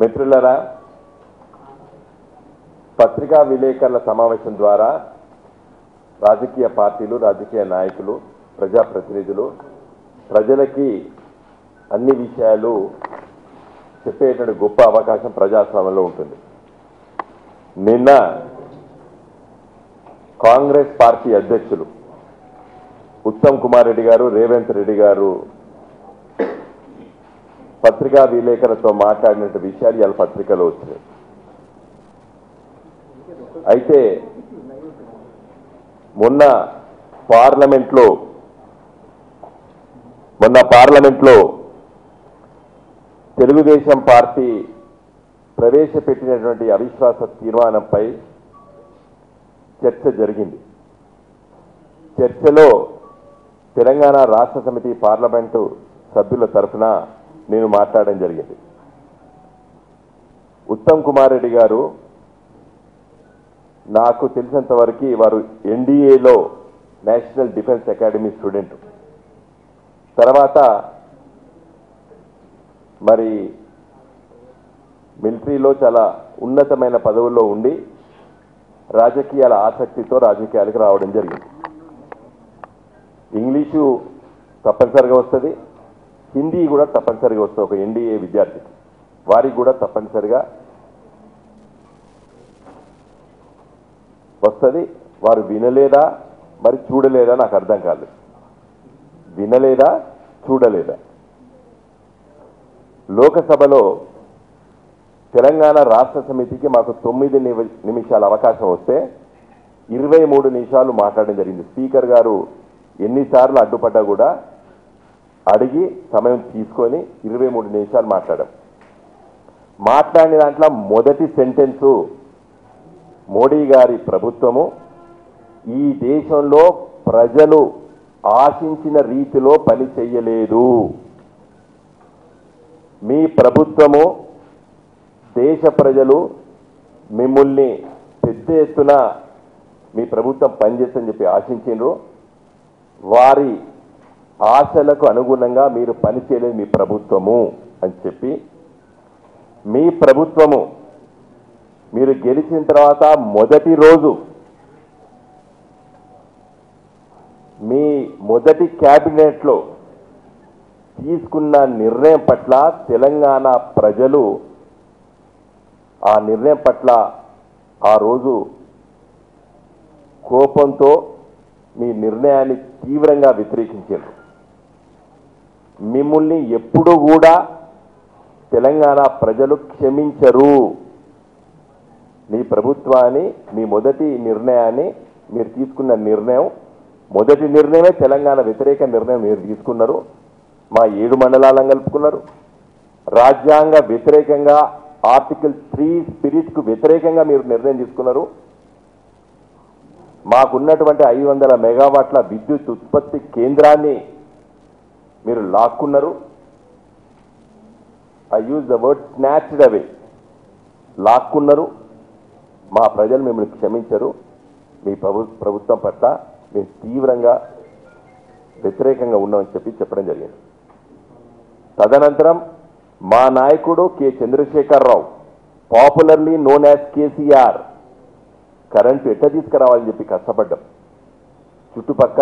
మిత్రులరా పత్రికా విలేకరుల సమావేశం ద్వారా రాజకీయ పార్టీలు రాజకీయ నాయకులు ప్రజాప్రతినిధులు ప్రజలకి అన్ని విషయాలు చెప్పేటువంటి గొప్ప అవకాశం ప్రజాస్వామ్యంలో ఉంటుంది నిన్న కాంగ్రెస్ పార్టీ అధ్యక్షులు ఉత్తమ్ కుమార్ రెడ్డి గారు రేవంత్ రెడ్డి గారు పత్రికా విలేకరులతో మాట్లాడిన విషయాలు ఇవాళ పత్రికలో వచ్చినాయి అయితే మొన్న పార్లమెంట్లో మొన్న పార్లమెంట్లో తెలుగుదేశం పార్టీ ప్రవేశపెట్టినటువంటి అవిశ్వాస తీర్మానంపై చర్చ జరిగింది చర్చలో తెలంగాణ రాష్ట్ర సమితి పార్లమెంటు సభ్యుల తరఫున నేను మాట్లాడడం జరిగింది ఉత్తమ్ కుమార్ రెడ్డి గారు నాకు తెలిసినంత వరకు వారు ఎన్డీఏలో నేషనల్ డిఫెన్స్ అకాడమీ స్టూడెంట్ తర్వాత మరి మిలిటరీలో చాలా ఉన్నతమైన పదవుల్లో ఉండి రాజకీయాల ఆసక్తితో రాజకీయాలకు రావడం జరిగింది ఇంగ్లీషు తప్పనిసరిగా వస్తుంది హిందీ కూడా తప్పనిసరిగా వస్తుంది ఒక ఎన్డీఏ విద్యార్థికి వారికి కూడా తప్పనిసరిగా వస్తుంది వారు వినలేదా మరి చూడలేదా నాకు అర్థం కాలేదు వినలేదా చూడలేదా లోకసభలో తెలంగాణ రాష్ట్ర సమితికి మాకు తొమ్మిది నిమి- నిమిషాల అవకాశం వస్తే ఇరవై మూడు నిమిషాలు మాట్లాడడం జరిగింది స్పీకర్ గారు ఎన్నిసార్లు అడ్డుపడ్డా కూడా అడిగి సమయం తీసుకొని ఇరవై మూడు నిమిషాలు మాట్లాడాం మాట్లాడిన దాంట్లో మొదటి సెంటెన్సు మోడీ గారి ప్రభుత్వము ఈ దేశంలో ప్రజలు ఆశించిన రీతిలో పని చెయ్యలేదు మీ ప్రభుత్వము దేశ ప్రజలు మిమ్మల్ని పెద్ద ఎత్తున మీ ప్రభుత్వం పనిచేస్తుందని చెప్పి ఆశించిండ్రు వారి ఆశలకు అనుగుణంగా మీరు పనిచేయలేదు మీ ప్రభుత్వము అని చెప్పి మీ ప్రభుత్వము మీరు గెలిచిన తర్వాత మొదటి రోజు మీ మొదటి క్యాబినెట్లో తీసుకున్న నిర్ణయం పట్ల తెలంగాణ ప్రజలు ఆ నిర్ణయం పట్ల ఆ రోజు కోపంతో మీ నిర్ణయాన్ని తీవ్రంగా వ్యతిరేకించారు మిమ్మల్ని ఎప్పుడూ కూడా తెలంగాణ ప్రజలు క్షమించరు మీ ప్రభుత్వాన్ని మీ మొదటి నిర్ణయాన్ని మీరు తీసుకున్న నిర్ణయం మొదటి నిర్ణయమే తెలంగాణ వ్యతిరేక నిర్ణయం మీరు తీసుకున్నారు మా ఏడు మండలాలను కలుపుకున్నారు రాజ్యాంగ వ్యతిరేకంగా ఆర్టికల్ త్రీ స్పిరిట్కు వ్యతిరేకంగా మీరు నిర్ణయం తీసుకున్నారు మాకున్నటువంటి ఐదు వందల మెగావాట్ల విద్యుత్ ఉత్పత్తి కేంద్రాన్ని మీరు లాక్కున్నారు I use the word snatched away లాక్కున్నారు మా ప్రజలు మిమ్మల్ని క్షమించరు మీ ప్రభు ప్రభుత్వం పట్ల మేము తీవ్రంగా వ్యతిరేకంగా ఉన్నామని చెప్పి చెప్పడం జరిగింది తదనంతరం మా నాయకుడు K Chandrashekar Rao popularly known as KCR current ఎట్లా తీసుకురావాలని చెప్పి కష్టపడ్డాం చుట్టుపక్క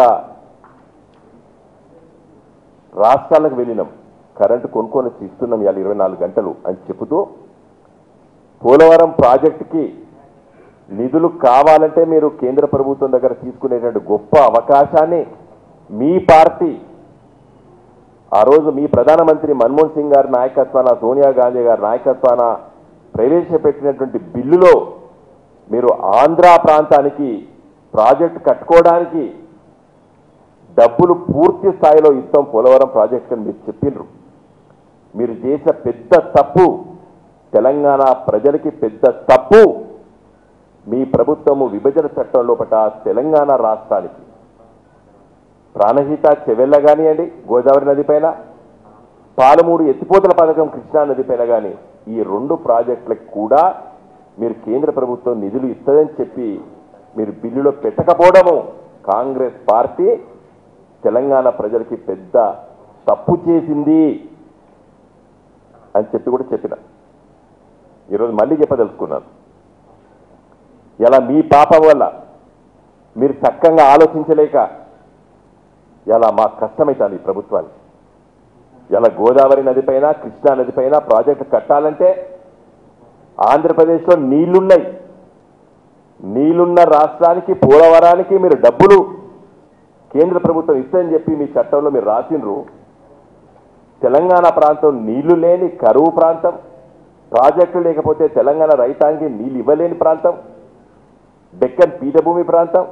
రాష్ట్రాలకు వెళ్ళినాం కరెంటు కొనుక్కొని వచ్చి ఇస్తున్నాం ఇవాళ ఇరవై నాలుగు గంటలు అని చెబుతూ పోలవరం ప్రాజెక్టుకి నిధులు కావాలంటే మీరు కేంద్ర ప్రభుత్వం దగ్గర తీసుకునేటువంటి గొప్ప అవకాశాన్ని మీ పార్టీ ఆ రోజు మీ ప్రధానమంత్రి మన్మోహన్ సింగ్ గారి నాయకత్వాన సోనియా గాంధీ గారి నాయకత్వాన ప్రవేశపెట్టినటువంటి బిల్లులో మీరు ఆంధ్ర ప్రాంతానికి ప్రాజెక్ట్ కట్టుకోవడానికి డబ్బులు పూర్తి స్థాయిలో ఇస్తాం పోలవరం ప్రాజెక్ట్ అని మీరు చెప్పిండ్రు మీరు చేసిన పెద్ద తప్పు తెలంగాణ ప్రజలకి పెద్ద తప్పు మీ ప్రభుత్వము విభజన చట్టం లోపట తెలంగాణ రాష్ట్రానికి ప్రాణహిత చెవెళ్ళ కానివ్వండి గోదావరి నది పైన పాలమూరు ఎత్తిపోతల పథకం కృష్ణా నది పైన కానీ ఈ రెండు ప్రాజెక్టులకు కూడా మీరు కేంద్ర ప్రభుత్వం నిధులు ఇస్తుందని చెప్పి మీరు బిల్లులో పెట్టకపోవడము కాంగ్రెస్ పార్టీ తెలంగాణ ప్రజలకి పెద్ద తప్పు చేసింది అని చెప్పి కూడా చెప్పిన ఈరోజు మళ్ళీ చెప్పదలుచుకున్నాను ఇలా మీ పాపం వల్ల మీరు చక్కగా ఆలోచించలేక ఇలా మాకు కష్టమవుతుంది ఈ ప్రభుత్వానికి ఇలా గోదావరి నది పైన కృష్ణా నది పైన ప్రాజెక్టు కట్టాలంటే ఆంధ్రప్రదేశ్లో నీళ్లున్నాయి నీళ్లున్న రాష్ట్రానికి పోలవరానికి మీరు డబ్బులు కేంద్ర ప్రభుత్వం ఇస్తుందని చెప్పి మీ చట్టంలో మీరు రాసిండ్రు తెలంగాణ ప్రాంతం నీళ్లు లేని కరువు ప్రాంతం ప్రాజెక్టు లేకపోతే తెలంగాణ రైతాంగి నీళ్ళు ఇవ్వలేని ప్రాంతం డెక్కన్ పీఠభూమి ప్రాంతం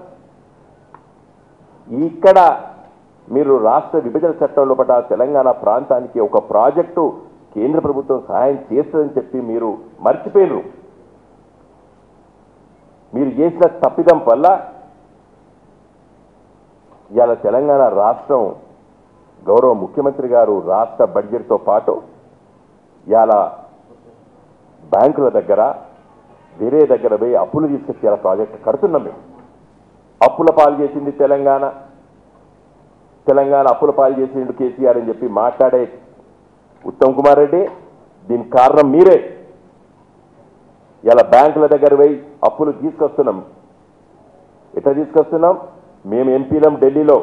ఇక్కడ మీరు రాష్ట్ర విభజన చట్టం లోపల తెలంగాణ ప్రాంతానికి ఒక ప్రాజెక్టు కేంద్ర ప్రభుత్వం సహాయం చేస్తుందని చెప్పి మీరు మర్చిపోయినరు మీరు చేసిన తప్పిదం వల్ల ఇవాళ తెలంగాణ రాష్ట్రం గౌరవ ముఖ్యమంత్రి గారు రాష్ట్ర బడ్జెట్తో పాటు ఇవాళ బ్యాంకుల దగ్గర వేరే దగ్గర పోయి అప్పులు తీసుకొచ్చి ఇలా ప్రాజెక్టు కడుతున్నాం మేము అప్పుల పాలు చేసింది తెలంగాణ తెలంగాణ అప్పుల పాలు చేసిండు కేసీఆర్ అని చెప్పి మాట్లాడే ఉత్తమ్ కుమార్ రెడ్డి దీనికి కారణం మీరే ఇలా బ్యాంకుల దగ్గర పోయి అప్పులు తీసుకొస్తున్నాం ఎట్లా తీసుకొస్తున్నాం మేము ఎంపీలం ఢిల్లీలో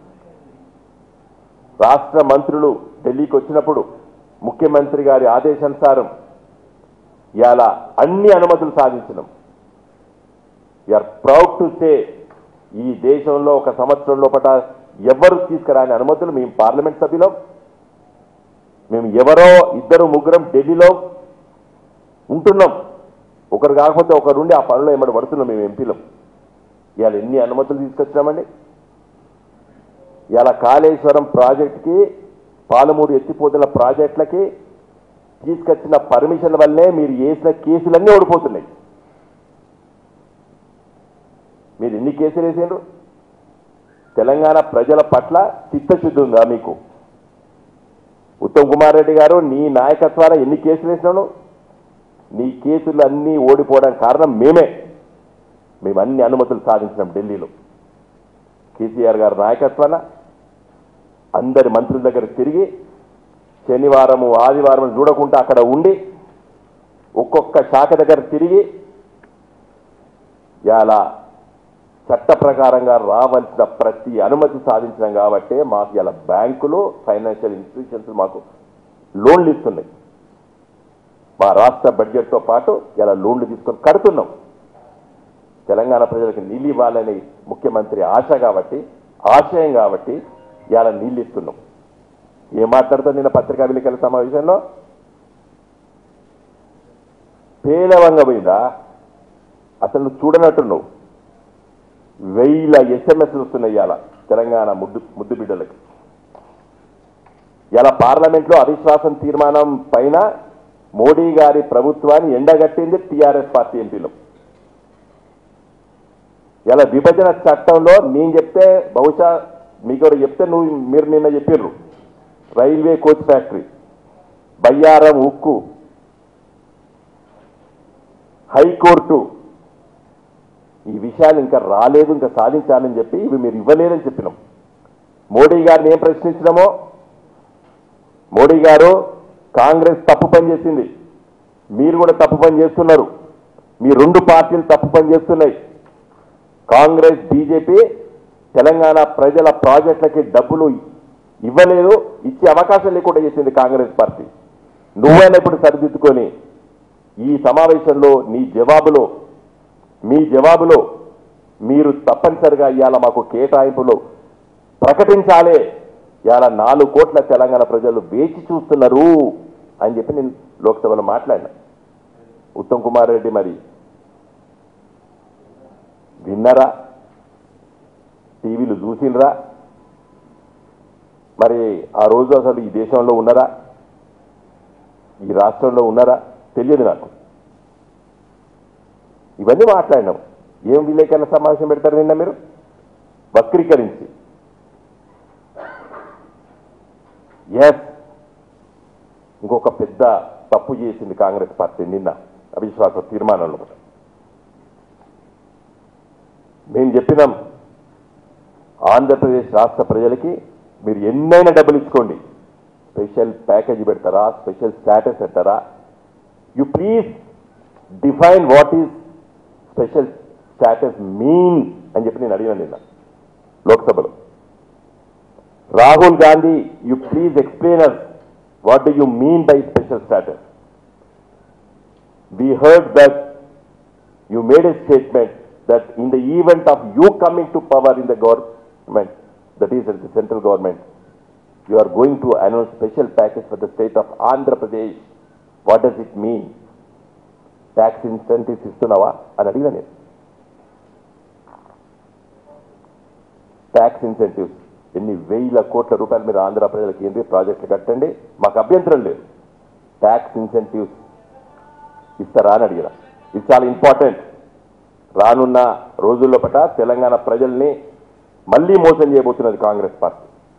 రాష్ట్ర మంత్రులు ఢిల్లీకి వచ్చినప్పుడు ముఖ్యమంత్రి గారి ఆదేశానుసారం ఇవాళ అన్ని అనుమతులు సాధించినాం ఆర్ ప్రౌడ్ టు సే ఈ దేశంలో ఒక సంవత్సరం లోపల ఎవరు తీసుకురాని అనుమతులు మేము పార్లమెంట్ సభ్యులం మేము ఎవరో ఇద్దరు ముగ్గురం ఢిల్లీలో ఉంటున్నాం ఒకరు కాకపోతే ఒకరుండి ఆ పనిలో ఏమడి పడుతున్నాం మేము ఎంపీలం ఇవాళ ఎన్ని అనుమతులు తీసుకొచ్చినామండి ఇవాళ కాళేశ్వరం ప్రాజెక్టుకి పాలమూరు ఎత్తిపోతుల ప్రాజెక్టులకి తీసుకొచ్చిన పర్మిషన్ వల్లే మీరు వేసిన కేసులన్నీ ఓడిపోతున్నాయి మీరు ఎన్ని కేసులు వేసిండ్రు తెలంగాణ ప్రజల పట్ల చిత్తశుద్ధి ఉందా మీకు ఉత్తమ్ కుమార్ రెడ్డి గారు నీ నాయకత్వాన ఎన్ని కేసులు వేసినాను నీ కేసులు అన్నీ ఓడిపోవడానికి కారణం మేమే మేము అన్ని అనుమతులు సాధించినాం ఢిల్లీలో కేసీఆర్ గారి నాయకత్వాన అందరి మంత్రుల దగ్గర తిరిగి శనివారము ఆదివారం చూడకుండా అక్కడ ఉండి ఒక్కొక్క శాఖ దగ్గర తిరిగి ఇలా చట్ట ప్రకారంగా రావాల్సిన ప్రతి అనుమతి సాధించినాం కాబట్టి మాకు ఇలా బ్యాంకులు ఫైనాన్షియల్ ఇన్స్టిట్యూషన్స్ మాకు లోన్లు ఇస్తున్నాయి మా రాష్ట్ర బడ్జెట్తో పాటు ఇలా లోన్లు తీసుకొని కడుతున్నాం తెలంగాణ ప్రజలకు నీళ్ళు ఇవ్వాలని ముఖ్యమంత్రి ఆశ కాబట్టి ఆశయం కాబట్టి ఇలా నీళ్ళు ఇస్తున్నాం ఏం మాట్లాడుతావు నిన్న పత్రికా విలేకరుల సమావేశంలో పేలవంగా పోయిందా అసలు నువ్వు చూడనట్టు నువ్వు వెయ్యిల ఎస్ఎంఎస్లు వస్తున్నాయి ఇవాళ తెలంగాణ ముద్దు ముద్దు బిడ్డలకి ఇలా పార్లమెంట్లో అవిశ్వాసం తీర్మానం పైన మోడీ గారి ప్రభుత్వాన్ని ఎండగట్టింది టీఆర్ఎస్ పార్టీ ఎంపీలు ఇలా విభజన చట్టంలో నేను చెప్తే బహుశా మీకు ఎవరు చెప్తే నువ్వు మీరు నిన్న చెప్పిర్రు రైల్వే కోచ్ ఫ్యాక్టరీ బయ్యారం ఉక్కు హైకోర్టు ఈ విషయాలు ఇంకా రాలేదు ఇంకా సాధించాలని చెప్పి ఇవి మీరు ఇవ్వలేదని చెప్పినాం మోడీ గారిని ఏం ప్రశ్నించినామో మోడీ గారు కాంగ్రెస్ తప్పు పని చేసింది మీరు కూడా తప్పు పని చేస్తున్నారు మీ రెండు పార్టీలు తప్పు పని చేస్తున్నాయి కాంగ్రెస్ బీజేపీ తెలంగాణ ప్రజల ప్రాజెక్టులకి డబ్బులు ఇవ్వలేదు ఇచ్చే అవకాశం లేకుండా చేసింది కాంగ్రెస్ పార్టీ నువ్వైనా ఇప్పుడు సరిదిద్దుకొని ఈ సమావేశంలో నీ జవాబులో మీ జవాబులో మీరు తప్పనిసరిగా ఇవాళ మాకు కేటాయింపులు ప్రకటించాలే ఇవాళ నాలుగు కోట్ల తెలంగాణ ప్రజలు వేచి చూస్తున్నారు అని చెప్పి నేను లోక్సభలో మాట్లాడినా ఉత్తమ్ కుమార్ రెడ్డి మరి విన్నరా టీవీలు చూసినరా మరి ఆ రోజు అసలు ఈ దేశంలో ఉన్నారా ఈ రాష్ట్రంలో ఉన్నారా తెలియదు నాకు ఇవన్నీ మాట్లాడినాం ఏం విలేకరుల సమావేశం పెడతారు నిన్న మీరు వక్రీకరించి ఎస్ ఇంకొక పెద్ద తప్పు చేసింది కాంగ్రెస్ పార్టీ నిన్న అవిశ్వాస తీర్మానంలో కూడా మేము చెప్పినాం ఆంధ్రప్రదేశ్ రాష్ట్ర ప్రజలకి మీరు ఎన్నైనా డబ్బులు ఇచ్చుకోండి స్పెషల్ ప్యాకేజీ పెడతారా స్పెషల్ స్టాటస్ పెట్టారా you please define what is special status mean అని చెప్పి నేను అడిగిన నిన్న లోక్సభలో Rahul Gandhi you please explain us what do you mean by special status we heard that you made a statement that in the event of you coming to power in the government, that is at the central government, you are going to announce special package for the state of Andhra Pradesh. What does it mean? Tax incentives ఇస్తున్నావా అని అడిగిన నేను tax incentives ఎన్ని వేల కోట్ల రూపాయలు మీరు ఆంధ్ర ప్రజలకు ఏంటి ప్రాజెక్టులు కట్టండి మాకు అభ్యంతరం లేదు ట్యాక్స్ ఇన్సెంటివ్స్ ఇస్తారా అని అడిగిన ఇది చాలా ఇంపార్టెంట్ రానున్న రోజుల్లో పట తెలంగాణ ప్రజల్ని మళ్ళీ మోసం చేయబోతున్నది కాంగ్రెస్ పార్టీ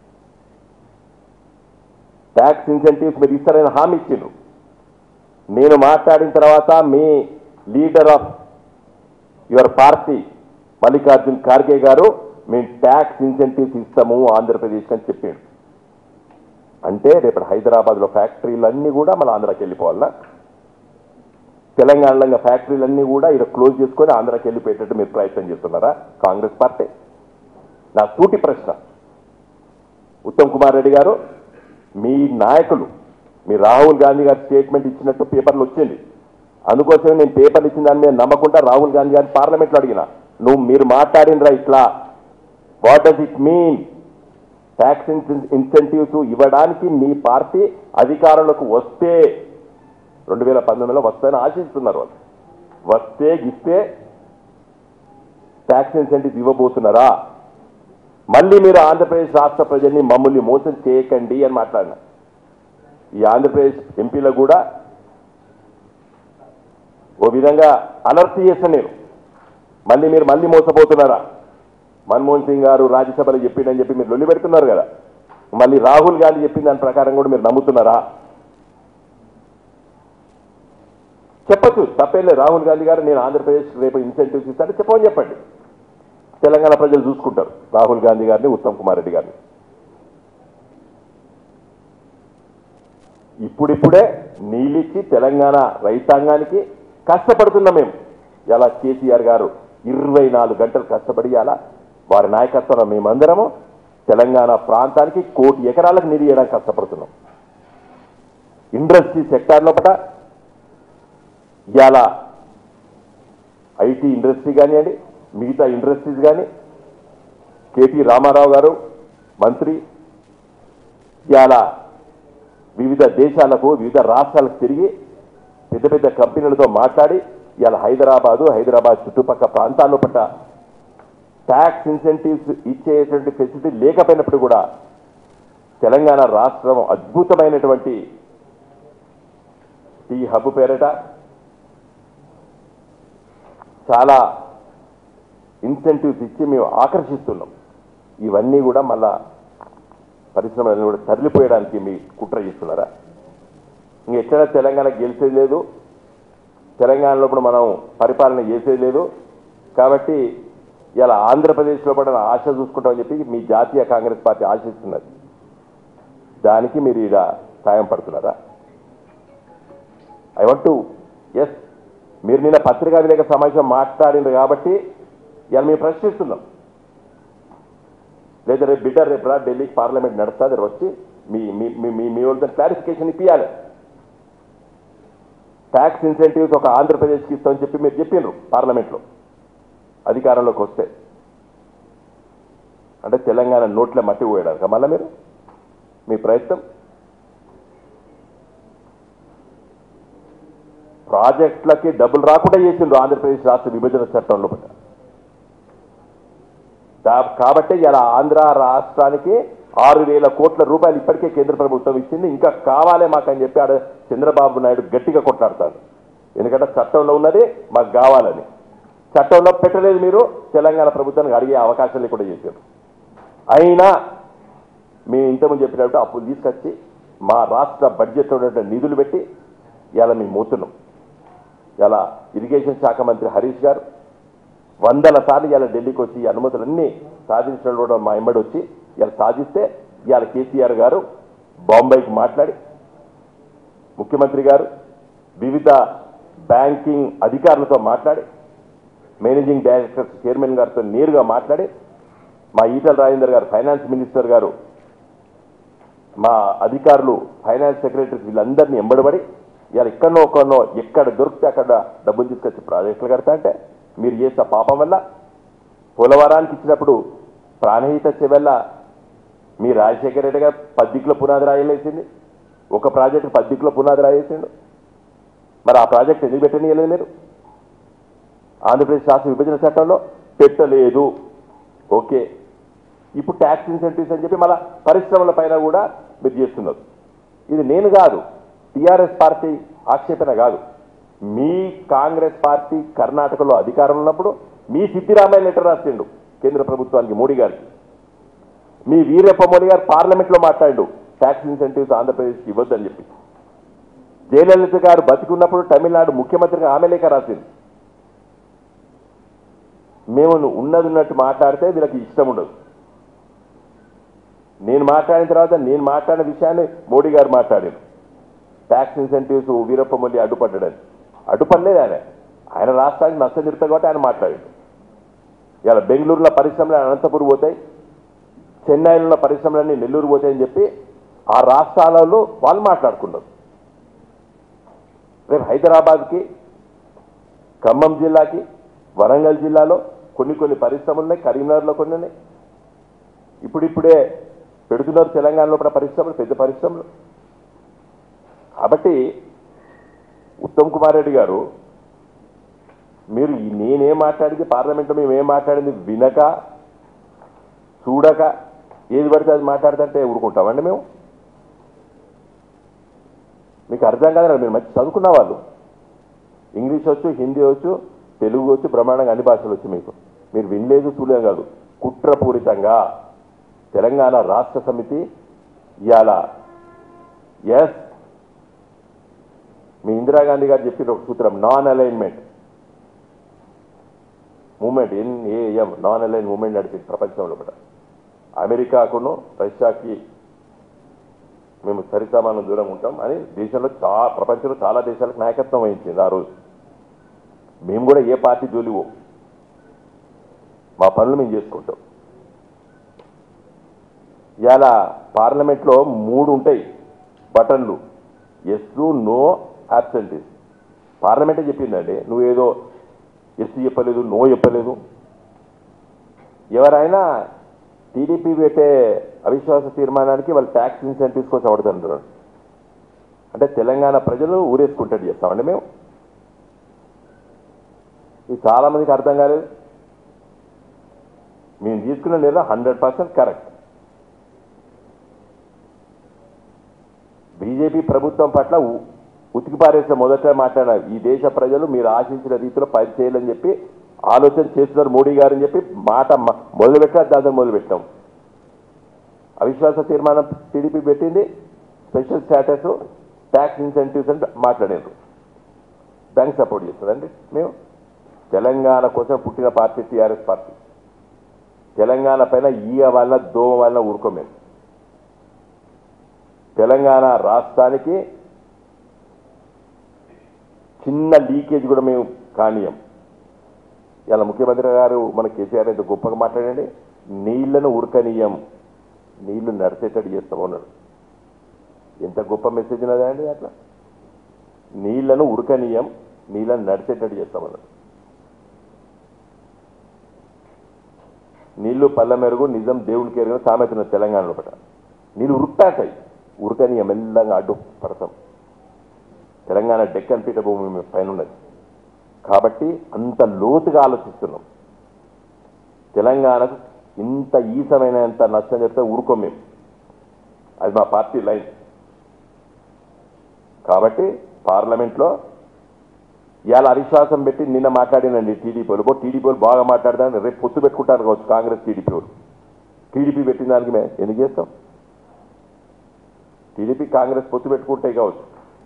ట్యాక్స్ ఇన్సెంటివ్స్ మీరు ఇస్తారని హామీ ఇచ్చిండ్రు నేను మాట్లాడిన తర్వాత మీ leader of your party Mallikarjun Kharge గారు మేము ట్యాక్స్ ఇన్సెంటివ్స్ ఇస్తాము ఆంధ్రప్రదేశ్ అని చెప్పాడు అంటే రేపు హైదరాబాద్లో ఫ్యాక్టరీలన్నీ కూడా మన ఆంధ్రాకి వెళ్ళిపోవాలా తెలంగాణలో ఇంకా ఫ్యాక్టరీలన్నీ కూడా ఇక్కడ క్లోజ్ చేసుకొని ఆంధ్రాకి వెళ్ళిపోయేటట్టు మీరు ప్రయత్నం చేస్తున్నారా కాంగ్రెస్ పార్టీ నా సూటి ప్రశ్న ఉత్తమ్ కుమార్ రెడ్డి గారు మీ నాయకులు మీ రాహుల్ గాంధీ గారి స్టేట్మెంట్ ఇచ్చినట్టు పేపర్లు వచ్చింది అందుకోసమే నేను పేపర్లు ఇచ్చిన దాని మీద నమ్మకుండా రాహుల్ గాంధీ గారిని పార్లమెంట్లో అడిగిన నువ్వు మీరు మాట్లాడినరా ఇట్లా what does it mean tax incentives ఇవ్వడానికి నీ పార్టీ అధికారంలోకి వస్తే రెండు వేల పంతొమ్మిదిలో వస్తాయని ఆశిస్తున్నారు వాళ్ళు వస్తే ఇస్తే ట్యాక్స్ ఇన్సెంటివ్స్ ఇవ్వబోతున్నారా మళ్ళీ మీరు ఆంధ్రప్రదేశ్ రాష్ట్ర ప్రజల్ని మమ్మల్ని మోసం చేయకండి అని మాట్లాడిన ఈ ఆంధ్రప్రదేశ్ ఎంపీలకు కూడా ఓ విధంగా అలర్ట్ చేస్తాను నేను మళ్ళీ మీరు మళ్ళీ మోసపోతున్నారా మన్మోహన్ సింగ్ గారు రాజ్యసభలో చెప్పిండని చెప్పి మీరు లొల్లి పెడుతున్నారు కదా మళ్ళీ రాహుల్ గాంధీ చెప్పిన దాని ప్రకారం కూడా మీరు నమ్ముతున్నారా చెప్పచ్చు తప్పేలే రాహుల్ గాంధీ గారు నేను ఆంధ్రప్రదేశ్ రేపు ఇన్సెంటివ్స్ ఇస్తాను చెప్పమని చెప్పండి తెలంగాణ ప్రజలు చూసుకుంటారు రాహుల్ గాంధీ గారిని ఉత్తమ్ కుమార్ రెడ్డి గారిని ఇప్పుడిప్పుడే నీళ్ళిచ్చి తెలంగాణ రైతాంగానికి కష్టపడుతున్నాం మేము ఇలా కేసీఆర్ గారు ఇరవై నాలుగు గంటలు కష్టపడి అలా వారి నాయకత్వంలో మేమందరము తెలంగాణ ప్రాంతానికి కోటి ఎకరాలకు నిధి ఇవ్వడానికి కష్టపడుతున్నాం ఇండస్ట్రీ సెక్టార్ లోపల ఇవాళ ఐటీ ఇండస్ట్రీ కానివ్వండి మిగతా ఇండస్ట్రీస్ కానీ కేటీ రామారావు గారు మంత్రి ఇవాళ వివిధ దేశాలకు వివిధ రాష్ట్రాలకు తిరిగి పెద్ద పెద్ద కంపెనీలతో మాట్లాడి ఇవాళ హైదరాబాదు హైదరాబాద్ చుట్టుపక్కల ప్రాంతాల్లో పట్ల ట్యాక్స్ ఇన్సెంటివ్స్ ఇచ్చేటువంటి ఫెసిలిటీ లేకపోయినప్పుడు కూడా తెలంగాణ రాష్ట్రం అద్భుతమైనటువంటి టీ హబ్ పేరట చాలా ఇన్సెంటివ్స్ ఇచ్చి మేము ఆకర్షిస్తున్నాం ఇవన్నీ కూడా మళ్ళా పరిశ్రమలను కూడా తరలిపోయడానికి మీ కుట్ర చేస్తున్నారా ఇంకెక్కడ తెలంగాణ గెలిచేది లేదు తెలంగాణలో కూడా మనం పరిపాలన చేసేది లేదు కాబట్టి ఇలా ఆంధ్రప్రదేశ్లో కూడా ఆశ చూసుకుంటామని చెప్పి మీ జాతీయ కాంగ్రెస్ పార్టీ ఆశిస్తున్నది దానికి మీరు ఇక సాయం పడుతున్నారా ఐ వాంట్ టు ఎస్ మీరు నిన్న పత్రికా విలేక సమావేశం మాట్లాడిండ్రు కాబట్టి ఇలా మేము ప్రశ్నిస్తున్నాం లేదా రేపు బిడ్డ రేపు రా ఢిల్లీకి పార్లమెంట్ నడుస్తుంది రేపు వచ్చి మీ మీ మీ మీ మీ వాళ్ళతో క్లారిఫికేషన్ ఇప్పించాలి ట్యాక్స్ ఇన్సెంటివ్స్ ఒక ఆంధ్రప్రదేశ్కి ఇస్తామని చెప్పి మీరు చెప్పిండ్రు పార్లమెంట్లో అధికారంలోకి వస్తే అంటే తెలంగాణ నోట్ల మట్టి పోయడానికి మళ్ళీ మీరు మీ ప్రయత్నం ప్రాజెక్టులకి డబ్బులు రాకుండా చేసిండ్రు ఆంధ్రప్రదేశ్ రాష్ట్ర విభజన చట్టంలో పట్ల దా- కాబట్టి ఇలా ఆంధ్ర రాష్ట్రానికి ఆరు వేల కోట్ల రూపాయలు ఇప్పటికే కేంద్ర ప్రభుత్వం ఇచ్చింది ఇంకా కావాలే మాకు అని చెప్పి ఆడ చంద్రబాబు నాయుడు గట్టిగా కొట్లాడతారు ఎందుకంటే చట్టంలో ఉన్నది మాకు కావాలని చట్టంలో పెట్టలేదు మీరు తెలంగాణ ప్రభుత్వానికి అడిగే అవకాశం లేకుండా చేశారు అయినా మేము ఇంతకుముందు చెప్పినట్టు అప్పులు తీసుకొచ్చి మా రాష్ట్ర బడ్జెట్లో ఉన్నటువంటి నిధులు పెట్టి ఇలా మేము మోతున్నాం ఇలా ఇరిగేషన్ శాఖ మంత్రి హరీష్ గారు వందల సార్లు ఇలా ఢిల్లీకి వచ్చి ఈ అనుమతులన్నీ సాధించడం కూడా మా ఎంబడి వచ్చి ఇలా సాధిస్తే ఇవాళ కేసీఆర్ గారు బాంబేకి మాట్లాడి ముఖ్యమంత్రి గారు వివిధ బ్యాంకింగ్ అధికారులతో మాట్లాడి మేనేజింగ్ డైరెక్టర్ చైర్మన్ గారితో నేరుగా మాట్లాడి మా ఈటల రాజేందర్ గారు ఫైనాన్స్ మినిస్టర్ గారు మా అధికారులు ఫైనాన్స్ సెక్రటరీ వీళ్ళందరినీ ఎంబడబడి ఇవాళ ఎక్కడనో ఒక్కడనో ఎక్కడ దొరికితే అక్కడ డబ్బులు తీసుకొచ్చి ప్రాజెక్టులు కడతా అంటే మీరు చేసిన పాపం వల్ల పోలవరానికి ఇచ్చినప్పుడు ప్రాణహిత చెవెల్ల మీ రాజశేఖర రెడ్డి గారు పద్దికుల పునాది రాయలేసింది ఒక ప్రాజెక్టు పద్దికుల పునాది రాయేసిండు మరి ఆ ప్రాజెక్ట్ ఎందుకు పెట్టనీయలేదు మీరు ఆంధ్రప్రదేశ్ రాష్ట్ర విభజన చట్టంలో పెట్టలేదు ఓకే ఇప్పుడు ట్యాక్స్ ఇన్సెంటివ్స్ అని చెప్పి మళ్ళీ పరిశ్రమల పైన కూడా మీరు చేస్తున్నారు ఇది నేను కాదు టిఆర్ఎస్ పార్టీ ఆక్షేపణ కాదు మీ కాంగ్రెస్ పార్టీ కర్ణాటకలో అధికారం ఉన్నప్పుడు మీ సిద్ధిరామయ్య లెటర్ రాసిండు కేంద్ర ప్రభుత్వానికి మోడీ గారికి మీ వీరప్ప మోడీ గారు పార్లమెంట్లో మాట్లాడు ట్యాక్స్ ఇన్సెంటివ్స్ ఆంధ్రప్రదేశ్కి ఇవ్వద్దని చెప్పి జయలలిత గారు బతికున్నప్పుడు తమిళనాడు ముఖ్యమంత్రిగా ఆమె లేఖ రాసింది మేము ఉన్నది ఉన్నట్టు మాట్లాడితే వీళ్ళకి ఇష్టం ఉండదు నేను మాట్లాడిన తర్వాత నేను మాట్లాడిన విషయాన్ని మోడీ గారు మాట్లాడారు ట్యాక్స్ ఇన్సెంటివ్స్ వీరప్ప మొల్లి అడ్డుపడ్డాడని అడ్డుపడలేదు ఆయన ఆయన రాష్ట్రానికి నష్టం జరుగుతుంది కాబట్టి ఆయన మాట్లాడాడు ఇలా బెంగళూరులో పరిశ్రమలు అనంతపూర్ పోతాయి చెన్నైలో ఉన్న పరిశ్రమలన్నీ నెల్లూరు పోతాయని చెప్పి ఆ రాష్ట్రాలలో వాళ్ళు మాట్లాడుకున్నారు రేపు హైదరాబాద్కి ఖమ్మం జిల్లాకి వరంగల్ జిల్లాలో కొన్ని కొన్ని పరిశ్రమలు ఉన్నాయి కరీంనగర్లో కొన్ని ఉన్నాయి ఇప్పుడిప్పుడే పెడుతున్నారు తెలంగాణలో కూడా పరిశ్రమలు పెద్ద పరిశ్రమలు కాబట్టి ఉత్తమ్ కుమార్ రెడ్డి గారు మీరు ఈ నేనేం మాట్లాడింది పార్లమెంట్లో మేము ఏం మాట్లాడింది వినక చూడక ఏది పడితే అది మాట్లాడుతుంటే ఊరుకుంటామండి మేము మీకు అర్థం కాదు మీరు మంచి చదువుకున్న వాళ్ళు ఇంగ్లీష్ వచ్చు హిందీ వచ్చు తెలుగు వచ్చు బ్రహ్మాండంగా అన్ని భాషలు వచ్చు మీకు మీరు వినలేదు చూడలేదు కాదు కుట్రపూరితంగా తెలంగాణ రాష్ట్ర సమితి ఇవాళ ఎస్ మీ ఇందిరాగాంధీ గారు చెప్పిన ఒక సూత్రం non alignment movement NAM non align movement నడిచింది ప్రపంచంలో కూడా అమెరికాకును రష్యాకి మేము సరిసమానం దూరం ఉంటాం అని దేశంలో చా ప్రపంచంలో చాలా దేశాలకు నాయకత్వం వహించింది ఆ రోజు మేము కూడా ఏ పార్టీ జోలివో మా పనులు మేము చేసుకుంటాం ఇవాళ పార్లమెంట్లో మూడు ఉంటాయి బటన్లు ఎస్ నో యాబ్సెంటీస్ పార్లమెంటే చెప్పిందండి నువ్వేదో ఎస్ చెప్పలేదు నో చెప్పలేదు ఎవరైనా టీడీపీ పెట్టే అవిశ్వాస తీర్మానానికి వాళ్ళు ట్యాక్స్ ఇన్సెంటివ్స్ కోసం అడుగుతుంటారు అంటే తెలంగాణ ప్రజలు ఊరేసుకుంటాడు చేస్తామండి మేము ఇది చాలా మందికి అర్థం కాలేదు మేము తీసుకున్న నిర్ణయం హండ్రెడ్ పర్సెంట్ కరెక్ట్ బీజేపీ ప్రభుత్వం పట్ల ఉ- ఉతికిపారేసిన మొదట మాట్లాడారు ఈ దేశ ప్రజలు మీరు ఆశించిన రీతిలో పని చేయాలని చెప్పి ఆలోచన చేస్తున్నారు మోడీ గారు అని చెప్పి మాట మ- మొదలుపెట్టారు దాంతో మొదలుపెట్టాం అవిశ్వాస తీర్మానం టీడీపీ పెట్టింది స్పెషల్ స్టేటస్ ట్యాక్స్ ఇన్సెంటివ్స్ అంటే మాట్లాడారు దానికి సపోర్ట్ చేస్తుందండి మేము తెలంగాణ కోసం పుట్టిన పార్టీ టీఆర్ఎస్ పార్టీ తెలంగాణ పైన ఈయ వల్ల దోమ వల్ల ఊరుకోం మేము తెలంగాణ రాష్ట్రానికి చిన్న లీకేజ్ కూడా మేము కానీయం ఇలా ముఖ్యమంత్రి గారు మన కేసీఆర్ ఎంత గొప్పగా మాట్లాడండి నీళ్లను ఉరకనీయం నీళ్లు నడిచేటట్టు చేస్తామన్నాడు ఎంత గొప్ప మెసేజ్ ఉన్నదా అండి అట్లా నీళ్లను ఉరకనీయం నీళ్లను నడిచేటట్టు చేస్తామన్నాడు నీళ్లు పళ్ళ మెరుగు నిజం దేవునికి ఎరుగు సామెత ఉన్నది తెలంగాణలో పట నీళ్ళు ఉరుకుతాయి ఉరకనీయ మెల్లంగా అడ్డు పడతాం తెలంగాణ డెక్కన్ పీఠభూమి మీ పైన ఉన్నది కాబట్టి అంత లోతుగా ఆలోచిస్తున్నాం తెలంగాణకు ఇంత ఈసమైనంత నష్టం చెప్తే ఊరుకోం మేము అది మా పార్టీ లైన్ కాబట్టి పార్లమెంట్లో ఇవాళ అవిశ్వాసం పెట్టి నిన్న మాట్లాడినండి టీడీపీ వాళ్ళు టీడీపీ వాళ్ళు బాగా మాట్లాడదాన్ని రేపు పొత్తు పెట్టుకుంటారు కావచ్చు కాంగ్రెస్ టీడీపీ వాళ్ళు టీడీపీ పెట్టిన దానికి మేము ఎందుకు చేస్తాం టీడీపీ కాంగ్రెస్ పొత్తు పెట్టుకుంటే కావచ్చు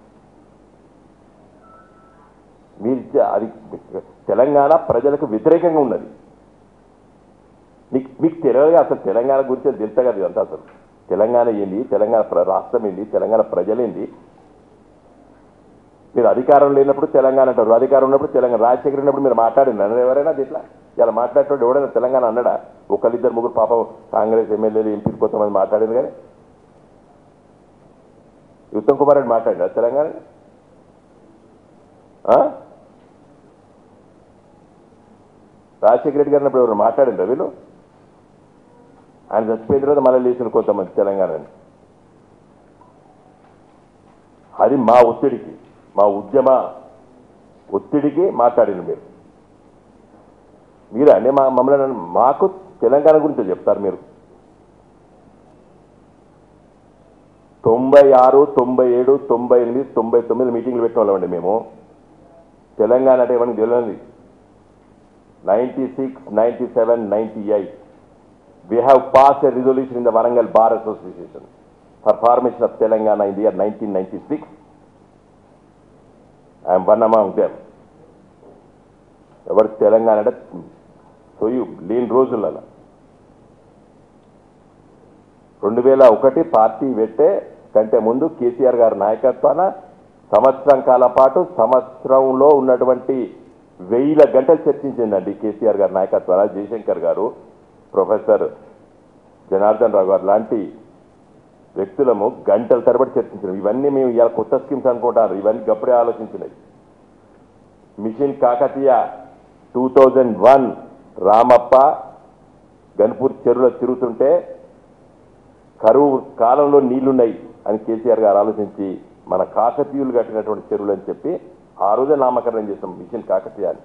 మీరు ఇచ్చే- అది తెలంగాణ ప్రజలకు వ్యతిరేకంగా ఉన్నది మీకు మీకు తెలియదు అసలు తెలంగాణ గురించి అది తెలుసా కదా ఇదంతా అసలు తెలంగాణ ఏంది తెలంగాణ ప్ర- రాష్ట్రం ఏంది తెలంగాణ ప్రజలేంది మీరు అధికారం లేనప్పుడు తెలంగాణ అంటారు అధికారం ఉన్నప్పుడు తెలంగాణ రాజశేఖర్ ఉన్నప్పుడు మీరు మాట్లాడింది అన్నారు ఎవరైనా అది ఇట్లా ఇలా మాట్లాడేటప్పుడు ఎవడైనా తెలంగాణ అన్నాడా ఒకళ్ళిద్దరు ముగ్గురు పాపం కాంగ్రెస్ ఎమ్మెల్యేలు ఎంపీలు కొంతమంది మాట్లాడింది కానీ ఉత్తమ్ కుమార్ రెడ్డి మాట్లాడా తెలంగాణ ఆ? రాజశేఖర రెడ్డి గారు అన్నప్పుడు ఎవరు మాట్లాడిండ్రా వీళ్ళు ఆయన చచ్చిపోయిన తర్వాత మళ్ళీ లేచిన కొంతమంది తెలంగాణని అది మా ఒత్తిడికి మా ఉద్యమ ఒత్తిడికి మాట్లాడింది మీరు మీరే అండి మా మమ్మల్ని అన్న- మాకు తెలంగాణ గురించి చెప్తారు మీరు తొంభై ఆరు తొంభై ఏడు తొంభై ఎనిమిది తొంభై తొమ్మిది మీటింగ్లు పెట్టిన వాళ్ళమండి మేము తెలంగాణ అంటే ఏమని తెలియదు ninety six ninety seven ninety eight we have passed a resolution in the Varangal Bar Association for formation of Telangana in the year 1996. I am one among them. ఎవరు తెలంగాణ అంటే సొయ్యు లేని రోజులలో రెండు వేల ఒకటి పార్టీ పెట్టే కంటే ముందు కేసీఆర్ గారి నాయకత్వాన సంవత్సరం కాలం పాటు సంవత్సరంలో ఉన్నటువంటి వెయ్యిల గంటలు చర్చించిందండి కేసీఆర్ గారి నాయకత్వాన జయశంకర్ గారు ప్రొఫెసర్ జనార్దన్ రావు గారు లాంటి వ్యక్తులము గంటల తరబడి చర్చించినాం ఇవన్నీ మేము ఇలా కొత్త స్కీమ్స్ అనుకుంటారు ఇవన్నీ గప్పుడే ఆలోచించినాయి mission Kakatiya two thousand one Ramappa Ganpur చెరువులో తిరుగుతుంటే కరువు కాలంలో నీళ్లున్నాయి అని కేసీఆర్ గారు ఆలోచించి మన కాకతీయులు కట్టినటువంటి చెరువులు అని చెప్పి ఆ రోజే నామకరణం చేసాం మిషన్ కాకతీయ అని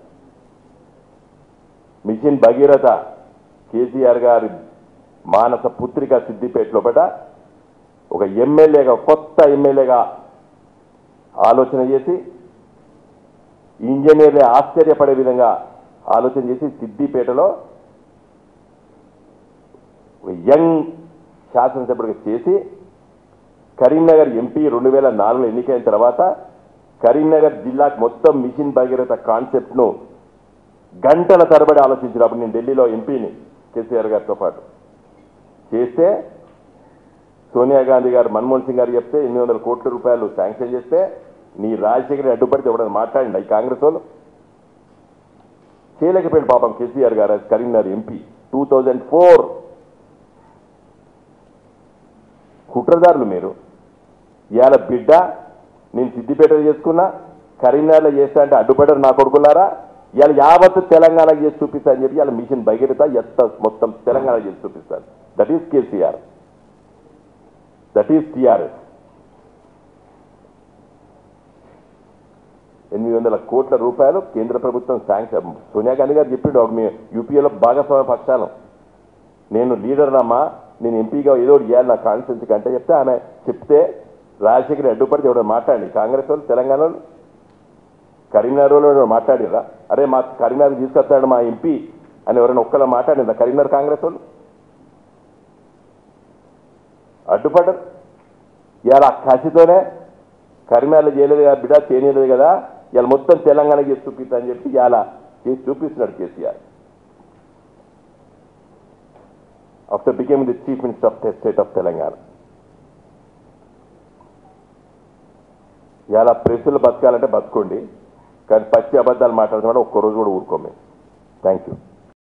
మిషన్ భగీరథ కేసీఆర్ గారి మానస పుత్రిక సిద్దిపేట లోపల ఒక ఎమ్మెల్యేగా కొత్త ఎమ్మెల్యేగా ఆలోచన చేసి ఇంజనీర్లే ఆశ్చర్యపడే విధంగా ఆలోచన చేసి సిద్దిపేటలో ఒక యంగ్ శాసనసభ్యుడిగా చేసి కరీంనగర్ ఎంపీ రెండు వేల నాలుగులో ఎన్నికైన తర్వాత కరీంనగర్ జిల్లాకు మొత్తం మిషన్ భగీరథ కాన్సెప్ట్ను గంటల తరబడి ఆలోచించినప్పుడు నేను ఢిల్లీలో ఎంపీని కేసీఆర్ గారితో పాటు చేస్తే సోనియా గాంధీ గారు మన్మోహన్ సింగ్ గారు చెప్తే ఎనిమిది వందల కోట్ల రూపాయలు శాంక్షన్ చేస్తే నీ రాజశేఖర్ అడ్డుపడితే ఎవడన్నా మాట్లాడండి ఈ కాంగ్రెస్ వాళ్ళు చేయలేకపోయింది పాపం కేసీఆర్ గారు as Karimnagar MP two thousand four కుట్రదారులు మీరు ఇవాళ బిడ్డ నేను సిద్దిపేటలో చేసుకున్నా కరీంనగర్లో చేస్తా అంటే అడ్డుపడరు నా కొడుకున్నారా ఇవాళ యావత్ తెలంగాణ చేసి చూపిస్తా అని చెప్పి ఇవాళ మిషన్ భగీరథ ఎత్త మొత్తం తెలంగాణ చేసి చూపిస్తాను that is KCR that is TRS ఎనిమిది వందల కోట్ల రూపాయలు కేంద్ర ప్రభుత్వం శాంక్షన్ సోనియా గాంధీ గారు చెప్పిండు ఒక మీ యూపీఏలో భాగస్వామ్య పక్షాలు నేను లీడర్ నమ్మా నేను ఎంపీగా ఏదో ఒకటి చేయాలి నా కాన్స్టిట్యూన్సీ కంటే చెప్తే ఆమె చెప్తే రాజశేఖర్ అడ్డుపడితే ఎవడో మాట్లాడి కాంగ్రెస్ వాళ్ళు తెలంగాణ వాళ్ళు కరీంనగర్ వాళ్ళు ఎవరైనా మాట్లాడిరా అరే మా కరీంనగర్ తీసుకొస్తాడు మా ఎంపీ అని ఎవరైనా ఒక్కలా మాట్లాడిందా కరీంనగర్ కాంగ్రెస్ వాళ్ళు అడ్డుపడ్డారు ఇవాళ ఆ కసితోనే కరీంనగర్లో చేయలేదు కదా బిడ్డ చేయలేదు కదా ఇవాళ మొత్తం తెలంగాణ చేసి చూపిస్తా అని చెప్పి ఇవాళ చేసి చూపిస్తున్నాడు KCR after became the chief minister of state of Telangana ఇలా ప్రెస్సులు బతకాలంటే బతుకోండి కానీ పచ్చి అబద్ధాలు మాట్లాడుతున్నాడు ఒక్క రోజు కూడా ఊరుకోమే థ్యాంక్ యూ